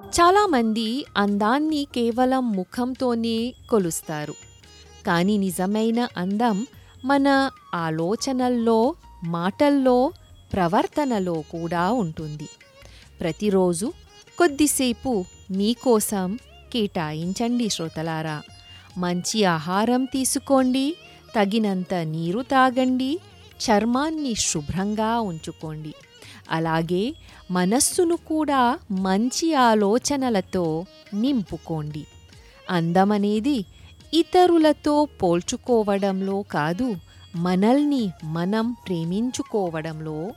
చాలామంది అందాన్ని కేవలం ముఖంతోనే కొలుస్తారు కానీ నిజమైన అందం మన ఆలోచనల్లో మాటల్లో ప్రవర్తనలో కూడా ఉంటుంది ప్రతిరోజు కొద్దిసేపు మీకోసం కేటాయించండి శ్రోతలారా మంచి ఆహారం తీసుకోండి తగినంత నీరు తాగండి చర్మాన్ని శుభ్రంగా ఉంచుకోండి అలాగే మనస్సును కూడా మంచి ఆలోచనలతో నింపుకోండి అందమనేది ఇతరులతో పోల్చుకోవడంలో కాదు మనల్ని మనం ప్రేమించుకోవడంలో